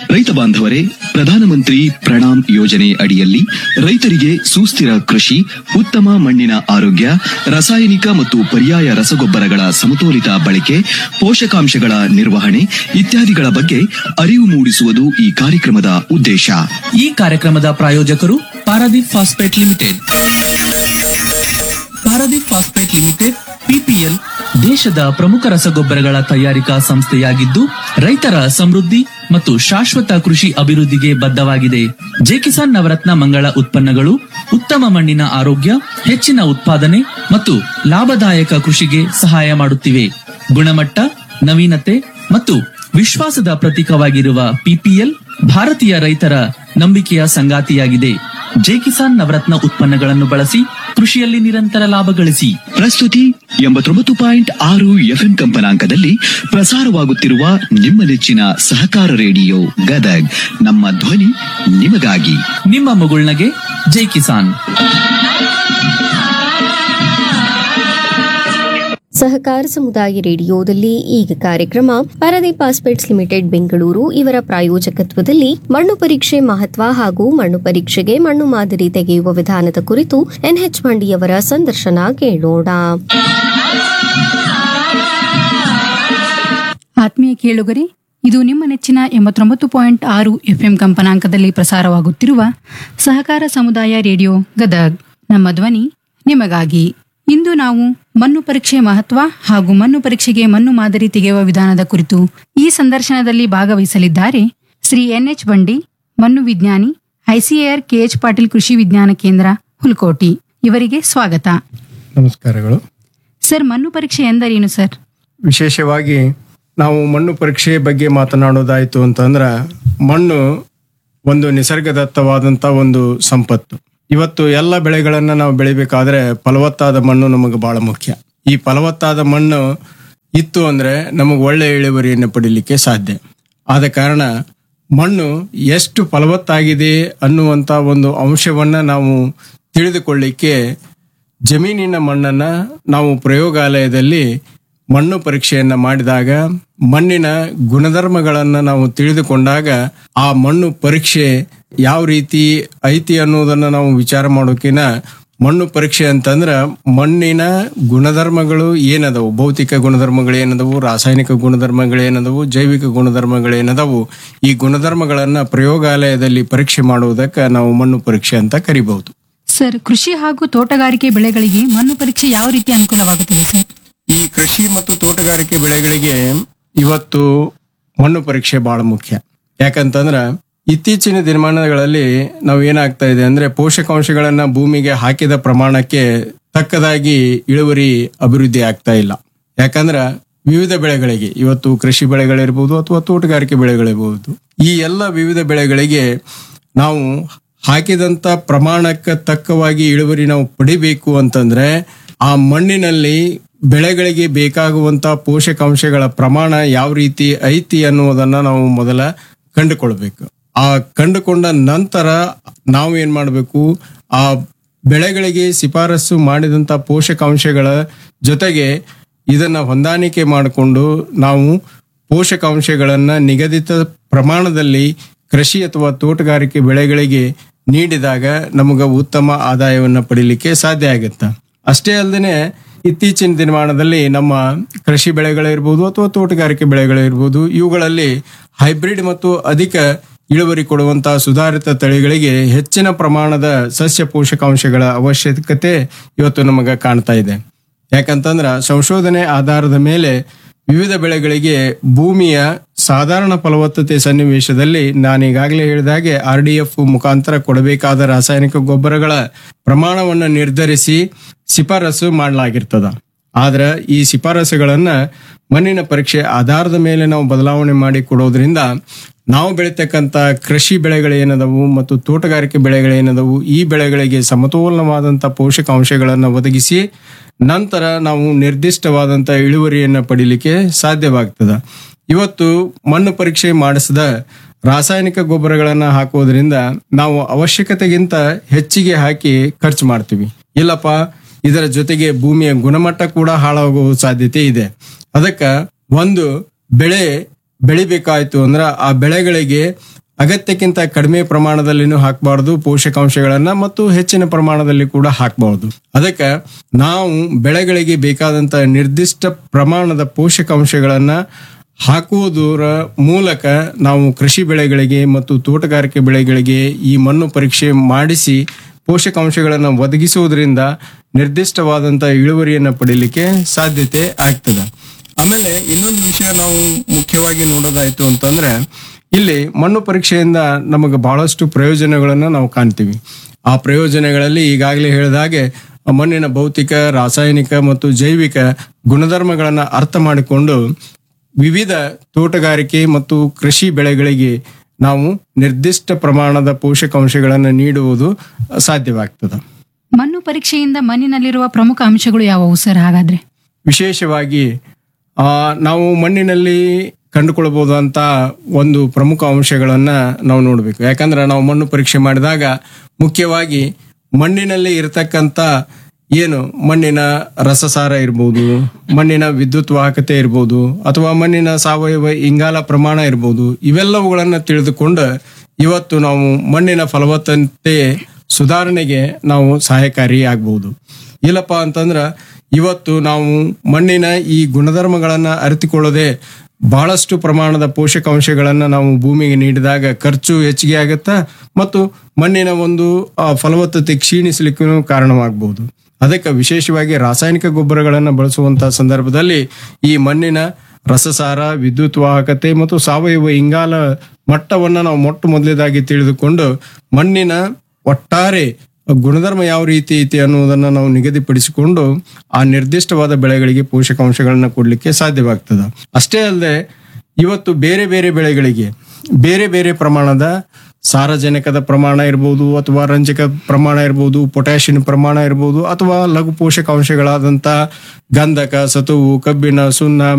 ರೈತ ಬಾಂಧವರೇ ಪ್ರಧಾನಮಂತ್ರಿ ಪ್ರಣಾಮ್ ಯೋಜನೆ ಅಡಿಯಲ್ಲಿ ರೈತರಿಗೆ ಸುಸ್ಥಿರ ಕೃಷಿ ಉತ್ತಮ ಮಣ್ಣಿನ ಆರೋಗ್ಯ ರಾಸಾಯನಿಕ ಮತ್ತು ಪರ್ಯಾಯ ರಸಗೊಬ್ಬರಗಳ ಸಮತೋಲಿತ ಬಳಕೆ ಪೋಷಕಾಂಶಗಳ ನಿರ್ವಹಣೆ ಇತ್ಯಾದಿಗಳ ಬಗ್ಗೆ ಅರಿವು ಮೂಡಿಸುವುದು ಈ ಕಾರ್ಯಕ್ರಮದ ಉದ್ದೇಶ ಈ ಕಾರ್ಯಕ್ರಮದ ಪ್ರಾಯೋಜಕರು Paradeep phosphate limited Paradeep phosphate limited PPL ದೇಶದ ಪ್ರಮುಖ ರಸಗೊಬ್ಬರಗಳ ತಯಾರಿಕಾ ಸಂಸ್ಥೆಯಾಗಿದ್ದು ರೈತರ ಸಮೃದ್ಧಿ ಮತ್ತು ಶಾಶ್ವತ ಕೃಷಿ ಅಭಿವೃದ್ಧಿಗೆ ಬದ್ಧವಾಗಿದೆ ಜೆಕಿಸಾನ್ ನವರತ್ನ ಮಂಗಳ ಉತ್ಪನ್ನಗಳು ಉತ್ತಮ ಮಣ್ಣಿನ ಆರೋಗ್ಯ ಹೆಚ್ಚಿನ ಉತ್ಪಾದನೆ ಮತ್ತು ಲಾಭದಾಯಕ ಕೃಷಿಗೆ ಸಹಾಯ ಮಾಡುತ್ತಿವೆ ಗುಣಮಟ್ಟ ನವೀನತೆ ಮತ್ತು ವಿಶ್ವಾಸದ ಪ್ರತೀಕವಾಗಿರುವ ಪಿಪಿಎಲ್ ಭಾರತೀಯ ರೈತರ ನಂಬಿಕೆಯ ಸಂಗಾತಿಯಾಗಿದೆ ಜೆ ಕಿಸಾನ್ ನವರತ್ನ ಉತ್ಪನ್ನಗಳನ್ನು ಬಳಸಿ ಕೃಷಿಯಲ್ಲಿ ನಿರಂತರ ಲಾಭ ಗಳಿಸಿ ಪ್ರಸ್ತುತಿ ಎಂಬತ್ತೊಂಬತ್ತು ಪಾಯಿಂಟ್ ಆರು ಎಫ್ಎಂ ಕಂಪನಾಂಕದಲ್ಲಿ ಪ್ರಸಾರವಾಗುತ್ತಿರುವ ನಿಮ್ಮ ನೆಚ್ಚಿನ ಸಹಕಾರ ರೇಡಿಯೋ ಗದಗ್ ನಮ್ಮ ಧ್ವನಿ ನಿಮಗಾಗಿ ನಿಮ್ಮ ಮುಗುಳ್ನಗೆ ಜೈ ಕಿಸಾನ್ ಸಹಕಾರ ಸಮುದಾಯ ರೇಡಿಯೋದಲ್ಲಿ ಈಗ ಕಾರ್ಯಕ್ರಮ ಪಾರದೀಪ್ ಪಾಸ್ಪೇಟ್ಸ್ ಲಿಮಿಟೆಡ್ ಬೆಂಗಳೂರು ಇವರ ಪ್ರಾಯೋಜಕತ್ವದಲ್ಲಿ ಮಣ್ಣು ಪರೀಕ್ಷೆ ಮಹತ್ವ ಹಾಗೂ ಮಣ್ಣು ಪರೀಕ್ಷೆಗೆ ಮಣ್ಣು ಮಾದರಿ ತೆಗೆಯುವ ವಿಧಾನದ ಕುರಿತು ಎನ್ಎಚ್ ಮಂಡಿಯವರ ಸಂದರ್ಶನ ಕೇಳೋಣ ಆತ್ಮೀಯ ಕೇಳುಗರೆ ಇದು ನಿಮ್ಮ ನೆಚ್ಚಿನ ಎಂಬತ್ತೊಂಬತ್ತು ಪಾಯಿಂಟ್ ಆರು ಎಫ್ಎಂ ಕಂಪನಾಂಕದಲ್ಲಿ ಪ್ರಸಾರವಾಗುತ್ತಿರುವ ಸಹಕಾರ ಸಮುದಾಯ ರೇಡಿಯೋ ಗದಗ್ ನಮ್ಮ ಧ್ವನಿ ನಿಮಗಾಗಿ ಇಂದು ನಾವು ಮಣ್ಣು ಪರೀಕ್ಷೆ ಮಹತ್ವ ಹಾಗೂ ಮಣ್ಣು ಪರೀಕ್ಷೆಗೆ ಮಣ್ಣು ಮಾದರಿ ತೆಗೆಯುವ ವಿಧಾನದ ಕುರಿತು ಈ ಸಂದರ್ಶನದಲ್ಲಿ ಭಾಗವಹಿಸಲಿದ್ದಾರೆ ಶ್ರೀ ಎನ್ಎಚ್ ಬಂಡಿ ಮಣ್ಣು ವಿಜ್ಞಾನಿ ಐಸಿಎಆರ್ ಕೆಎಚ್ ಪಾಟೀಲ್ ಕೃಷಿ ವಿಜ್ಞಾನ ಕೇಂದ್ರ ಹುಲ್ಕೋಟಿ ಇವರಿಗೆ ಸ್ವಾಗತ ನಮಸ್ಕಾರಗಳು ಸರ್ ಮಣ್ಣು ಪರೀಕ್ಷೆ ಎಂದರೇನು ಸರ್ ವಿಶೇಷವಾಗಿ ನಾವು ಮಣ್ಣು ಪರೀಕ್ಷೆ ಬಗ್ಗೆ ಮಾತನಾಡೋದಾಯಿತು ಅಂತಂದ್ರೆ ಮಣ್ಣು ಒಂದು ನಿಸರ್ಗದತ್ತವಾದಂಥ ಒಂದು ಸಂಪತ್ತು ಇವತ್ತು ಎಲ್ಲ ಬೆಳೆಗಳನ್ನು ನಾವು ಬೆಳಿಬೇಕಾದ್ರೆ ಫಲವತ್ತಾದ ಮಣ್ಣು ನಮಗೆ ಬಹಳ ಮುಖ್ಯ ಈ ಫಲವತ್ತಾದ ಮಣ್ಣು ಇತ್ತು ಅಂದ್ರೆ ನಮಗೆ ಒಳ್ಳೆ ಇಳುವರಿಯನ್ನು ಪಡಿಲಿಕ್ಕೆ ಸಾಧ್ಯ ಆದ ಕಾರಣ ಮಣ್ಣು ಎಷ್ಟು ಫಲವತ್ತಾಗಿದೆ ಅನ್ನುವಂಥ ಒಂದು ಅಂಶವನ್ನ ನಾವು ತಿಳಿದುಕೊಳ್ಳಿಕ್ಕೆ ಜಮೀನಿನ ಮಣ್ಣನ್ನ ನಾವು ಪ್ರಯೋಗಾಲಯದಲ್ಲಿ ಮಣ್ಣು ಪರೀಕ್ಷೆಯನ್ನ ಮಾಡಿದಾಗ ಮಣ್ಣಿನ ಗುಣಧರ್ಮಗಳನ್ನ ನಾವು ತಿಳಿದುಕೊಂಡಾಗ ಆ ಮಣ್ಣು ಪರೀಕ್ಷೆ ಯಾವ ರೀತಿ ಐತಿ ಅನ್ನೋದನ್ನ ನಾವು ವಿಚಾರ ಮಾಡೋಕಿನ ಮಣ್ಣು ಪರೀಕ್ಷೆ ಅಂತಂದ್ರ ಮಣ್ಣಿನ ಗುಣಧರ್ಮಗಳು ಏನದವು ಭೌತಿಕ ಗುಣಧರ್ಮಗಳು ಏನದವು ರಾಸಾಯನಿಕ ಗುಣಧರ್ಮಗಳು ಏನದವು ಜೈವಿಕ ಗುಣಧರ್ಮಗಳು ಏನದವು ಈ ಗುಣಧರ್ಮಗಳನ್ನ ಪ್ರಯೋಗಾಲಯದಲ್ಲಿ ಪರೀಕ್ಷೆ ಮಾಡುವುದಕ್ಕೆ ನಾವು ಮಣ್ಣು ಪರೀಕ್ಷೆ ಅಂತ ಕರಿಬಹುದು ಸರ್ ಕೃಷಿ ಹಾಗೂ ತೋಟಗಾರಿಕೆ ಬೆಳೆಗಳಿಗೆ ಮಣ್ಣು ಪರೀಕ್ಷೆ ಯಾವ ರೀತಿ ಅನುಕೂಲವಾಗುತ್ತದೆ ಸರ್ ಈ ಕೃಷಿ ಮತ್ತು ತೋಟಗಾರಿಕೆ ಬೆಳೆಗಳಿಗೆ ಇವತ್ತು ಮಣ್ಣು ಪರೀಕ್ಷೆ ಬಹಳ ಮುಖ್ಯ ಯಾಕಂತಂದ್ರ ಇತ್ತೀಚಿನ ದಿನಮಾನಗಳಲ್ಲಿ ನಾವು ಏನಾಗ್ತಾ ಇದೆ ಅಂದ್ರೆ ಪೋಷಕಾಂಶಗಳನ್ನ ಭೂಮಿಗೆ ಹಾಕಿದ ಪ್ರಮಾಣಕ್ಕೆ ತಕ್ಕದಾಗಿ ಇಳುವರಿ ಅಭಿವೃದ್ಧಿ ಆಗ್ತಾ ಇಲ್ಲ ಯಾಕಂದ್ರ ವಿವಿಧ ಬೆಳೆಗಳಿಗೆ ಇವತ್ತು ಕೃಷಿ ಬೆಳೆಗಳಿರ್ಬೋದು ಅಥವಾ ತೋಟಗಾರಿಕೆ ಬೆಳೆಗಳಿರ್ಬೋದು ಈ ಎಲ್ಲ ವಿವಿಧ ಬೆಳೆಗಳಿಗೆ ನಾವು ಹಾಕಿದಂತ ಪ್ರಮಾಣಕ್ಕೆ ತಕ್ಕವಾಗಿ ಇಳುವರಿ ನಾವು ಪಡಿಬೇಕು ಅಂತಂದ್ರೆ ಆ ಮಣ್ಣಿನಲ್ಲಿ ಬೆಳೆಗಳಿಗೆ ಬೇಕಾಗುವಂತ ಪೋಷಕಾಂಶಗಳ ಪ್ರಮಾಣ ಯಾವ ರೀತಿ ಐತಿ ಅನ್ನುವುದನ್ನ ನಾವು ಮೊದಲ ಕಂಡುಕೊಳ್ಬೇಕು ಆ ಕಂಡುಕೊಂಡ ನಂತರ ನಾವು ಏನ್ ಮಾಡಬೇಕು ಆ ಬೆಳೆಗಳಿಗೆ ಶಿಫಾರಸು ಮಾಡಿದಂತ ಪೋಷಕಾಂಶಗಳ ಜೊತೆಗೆ ಇದನ್ನ ಹೊಂದಾಣಿಕೆ ಮಾಡಿಕೊಂಡು ನಾವು ಪೋಷಕಾಂಶಗಳನ್ನ ನಿಗದಿತ ಪ್ರಮಾಣದಲ್ಲಿ ಕೃಷಿ ಅಥವಾ ತೋಟಗಾರಿಕೆ ಬೆಳೆಗಳಿಗೆ ನೀಡಿದಾಗ ನಮಗೆ ಉತ್ತಮ ಆದಾಯವನ್ನು ಪಡಿಲಿಕ್ಕೆ ಸಾಧ್ಯ ಆಗುತ್ತೆ ಅಷ್ಟೇ ಅಲ್ಲದೆ ಇತ್ತೀಚಿನ ದಿನಮಾನದಲ್ಲಿ ನಮ್ಮ ಕೃಷಿ ಬೆಳೆಗಳಿರ್ಬೋದು ಅಥವಾ ತೋಟಗಾರಿಕೆ ಬೆಳೆಗಳಿರ್ಬೋದು ಇವುಗಳಲ್ಲಿ ಹೈಬ್ರಿಡ್ ಮತ್ತು ಅಧಿಕ ಇಳುವರಿ ಕೊಡುವಂತಹ ಸುಧಾರಿತ ತಳಿಗಳಿಗೆ ಹೆಚ್ಚಿನ ಪ್ರಮಾಣದ ಸಸ್ಯ ಪೋಷಕಾಂಶಗಳ ಅವಶ್ಯಕತೆ ಇವತ್ತು ನಮಗೆ ಕಾಣ್ತಾ ಇದೆ ಯಾಕಂತಂದ್ರ ಸಂಶೋಧನೆ ಆಧಾರದ ಮೇಲೆ ವಿವಿಧ ಬೆಳೆಗಳಿಗೆ ಭೂಮಿಯ ಸಾಧಾರಣ ಫಲವತ್ತತೆ ಸನ್ನಿವೇಶದಲ್ಲಿ ನಾನು ಈಗಾಗಲೇ ಹೇಳಿದ ಹಾಗೆ ಆರ್ ಡಿ ಎಫ್ ಮುಖಾಂತರ ಕೊಡಬೇಕಾದ ರಾಸಾಯನಿಕ ಗೊಬ್ಬರಗಳ ಪ್ರಮಾಣವನ್ನು ನಿರ್ಧರಿಸಿ ಶಿಫಾರಸು ಮಾಡಲಾಗಿರ್ತದ ಆದ್ರ ಈ ಶಿಫಾರಸುಗಳನ್ನ ಮಣ್ಣಿನ ಪರೀಕ್ಷೆ ಆಧಾರದ ಮೇಲೆ ನಾವು ಬದಲಾವಣೆ ಮಾಡಿ ಕೊಡೋದ್ರಿಂದ ನಾವು ಬೆಳಿತಕ್ಕಂತ ಕೃಷಿ ಬೆಳೆಗಳೇನದವು ಮತ್ತು ತೋಟಗಾರಿಕೆ ಬೆಳೆಗಳೇನದವು ಈ ಬೆಳೆಗಳಿಗೆ ಸಮತೋಲನವಾದಂತ ಪೋಷಕಾಂಶಗಳನ್ನು ಒದಗಿಸಿ ನಂತರ ನಾವು ನಿರ್ದಿಷ್ಟವಾದಂತ ಇಳುವರಿಯನ್ನು ಪಡಿಲಿಕ್ಕೆ ಸಾಧ್ಯವಾಗ್ತದ ಇವತ್ತು ಮಣ್ಣು ಪರೀಕ್ಷೆ ಮಾಡಿಸಿದ ರಾಸಾಯನಿಕ ಗೊಬ್ಬರಗಳನ್ನ ಹಾಕೋದ್ರಿಂದ ನಾವು ಅವಶ್ಯಕತೆಗಿಂತ ಹೆಚ್ಚಿಗೆ ಹಾಕಿ ಖರ್ಚು ಮಾಡ್ತೀವಿ ಇಲ್ಲಪ್ಪ ಇದರ ಜೊತೆಗೆ ಭೂಮಿಯ ಗುಣಮಟ್ಟ ಕೂಡ ಹಾಳಾಗುವ ಸಾಧ್ಯತೆ ಇದೆ ಅದಕ್ಕ ಒಂದು ಬೆಳೆ ಬೆಳಿಬೇಕಾಯ್ತು ಅಂದ್ರೆ ಆ ಬೆಳೆಗಳಿಗೆ ಅಗತ್ಯಕ್ಕಿಂತ ಕಡಿಮೆ ಪ್ರಮಾಣದಲ್ಲಿನೂ ಹಾಕಬಾರ್ದು ಪೋಷಕಾಂಶಗಳನ್ನ ಮತ್ತು ಹೆಚ್ಚಿನ ಪ್ರಮಾಣದಲ್ಲಿ ಕೂಡ ಹಾಕಬಾರ್ದು ಅದಕ್ಕೆ ನಾವು ಬೆಳೆಗಳಿಗೆ ಬೇಕಾದಂತ ನಿರ್ದಿಷ್ಟ ಪ್ರಮಾಣದ ಪೋಷಕಾಂಶಗಳನ್ನ ಹಾಕುವುದರ ಮೂಲಕ ನಾವು ಕೃಷಿ ಬೆಳೆಗಳಿಗೆ ಮತ್ತು ತೋಟಗಾರಿಕೆ ಬೆಳೆಗಳಿಗೆ ಈ ಮಣ್ಣು ಪರೀಕ್ಷೆ ಮಾಡಿಸಿ ಪೋಷಕಾಂಶಗಳನ್ನು ಒದಗಿಸುವುದರಿಂದ ನಿರ್ದಿಷ್ಟವಾದಂತ ಇಳುವರಿಯನ್ನು ಪಡೀಲಿಕ್ಕೆ ಸಾಧ್ಯತೆ ಆಗ್ತದೆ ಆಮೇಲೆ ಇನ್ನೊಂದು ವಿಷಯ ನಾವು ಮುಖ್ಯವಾಗಿ ನೋಡೋದಾಯ್ತು ಅಂತಂದ್ರೆ ಇಲ್ಲಿ ಮಣ್ಣು ಪರೀಕ್ಷೆಯಿಂದ ನಮಗೆ ಬಹಳಷ್ಟು ಪ್ರಯೋಜನಗಳನ್ನ ನಾವು ಕಾಣ್ತೀವಿ ಆ ಪ್ರಯೋಜನಗಳಲ್ಲಿ ಈಗಾಗಲೇ ಹೇಳಿದ ಹಾಗೆ ಮಣ್ಣಿನ ಭೌತಿಕ ರಾಸಾಯನಿಕ ಮತ್ತು ಜೈವಿಕ ಗುಣಧರ್ಮಗಳನ್ನ ಅರ್ಥ ಮಾಡಿಕೊಂಡು ವಿವಿಧ ತೋಟಗಾರಿಕೆ ಮತ್ತು ಕೃಷಿ ಬೆಳೆಗಳಿಗೆ ನಾವು ನಿರ್ದಿಷ್ಟ ಪ್ರಮಾಣದ ಪೋಷಕಾಂಶಗಳನ್ನು ನೀಡುವುದು ಸಾಧ್ಯವಾಗ್ತದೆ ಮಣ್ಣು ಪರೀಕ್ಷೆಯಿಂದ ಮಣ್ಣಿನಲ್ಲಿರುವ ಪ್ರಮುಖ ಅಂಶಗಳು ಯಾವುವು ಸರ್ ಹಾಗಾದ್ರೆ ವಿಶೇಷವಾಗಿ ಆ, ನಾವು ಮಣ್ಣಿನಲ್ಲಿ ಕಂಡುಕೊಳ್ಬಹುದಂತ ಒಂದು ಪ್ರಮುಖ ಅಂಶಗಳನ್ನ ನಾವು ನೋಡಬೇಕು ಯಾಕಂದ್ರೆ ನಾವು ಮಣ್ಣು ಪರೀಕ್ಷೆ ಮಾಡಿದಾಗ ಮುಖ್ಯವಾಗಿ ಮಣ್ಣಿನಲ್ಲಿ ಇರತಕ್ಕಂತ ಏನು ಮಣ್ಣಿನ ರಸಸಾರ ಇರ್ಬೋದು ಮಣ್ಣಿನ ವಿದ್ಯುತ್ ವಾಹಕತೆ ಇರ್ಬೋದು ಅಥವಾ ಮಣ್ಣಿನ ಸಾವಯವ ಇಂಗಾಲ ಪ್ರಮಾಣ ಇರ್ಬೋದು ಇವೆಲ್ಲವುಗಳನ್ನ ತಿಳಿದುಕೊಂಡು ಇವತ್ತು ನಾವು ಮಣ್ಣಿನ ಫಲವತ್ತತೆ ಸುಧಾರಣೆಗೆ ನಾವು ಸಹಾಯಕಾರಿ ಆಗ್ಬಹುದು ಇಲ್ಲಪ್ಪ ಅಂತಂದ್ರ ಇವತ್ತು ನಾವು ಮಣ್ಣಿನ ಈ ಗುಣಧರ್ಮಗಳನ್ನ ಅರಿತುಕೊಳ್ಳದೆ ಬಹಳಷ್ಟು ಪ್ರಮಾಣದ ಪೋಷಕಾಂಶಗಳನ್ನ ನಾವು ಭೂಮಿಗೆ ನೀಡಿದಾಗ ಖರ್ಚು ಹೆಚ್ಚಿಗೆ ಆಗುತ್ತಾ ಮತ್ತು ಮಣ್ಣಿನ ಒಂದು ಆ, ಫಲವತ್ತತೆ ಕ್ಷೀಣಿಸಲಿಕ್ಕೂ ಕಾರಣವಾಗಬಹುದು ಅದಕ್ಕೆ ವಿಶೇಷವಾಗಿ ರಾಸಾಯನಿಕ ಗೊಬ್ಬರಗಳನ್ನು ಬಳಸುವಂತಹ ಸಂದರ್ಭದಲ್ಲಿ ಈ ಮಣ್ಣಿನ ರಸಸಾರ ವಿದ್ಯುತ್ ವಾಹಕತೆ ಮತ್ತು ಸಾವಯವ ಇಂಗಾಲ ಮಟ್ಟವನ್ನ ನಾವು ಮೊಟ್ಟ ಮೊದಲೇದಾಗಿ ತಿಳಿದುಕೊಂಡು ಮಣ್ಣಿನ ಒಟ್ಟಾರೆ ಗುಣಧರ್ಮ ಯಾವ ರೀತಿ ಐತಿ ಅನ್ನುವುದನ್ನ ನಾವು ನಿಗದಿಪಡಿಸಿಕೊಂಡು ಆ ನಿರ್ದಿಷ್ಟವಾದ ಬೆಳೆಗಳಿಗೆ ಪೋಷಕಾಂಶಗಳನ್ನ ಕೊಡ್ಲಿಕ್ಕೆ ಸಾಧ್ಯವಾಗ್ತದ ಅಷ್ಟೇ ಅಲ್ಲದೆ ಇವತ್ತು ಬೇರೆ ಬೇರೆ ಬೆಳೆಗಳಿಗೆ ಬೇರೆ ಬೇರೆ ಪ್ರಮಾಣದ ಸಾರಜನಕದ ಪ್ರಮಾಣ ಇರ್ಬೋದು ಅಥವಾ ರಂಜಕ ಪ್ರಮಾಣ ಇರ್ಬೋದು ಪೊಟ್ಯಾಷಿಯಂ ಪ್ರಮಾಣ ಇರ್ಬೋದು ಅಥವಾ ಲಘು ಪೋಷಕಾಂಶಗಳಾದಂತ ಗಂಧಕ ಸತುವು ಕಬ್ಬಿಣ ಸುಣ್ಣ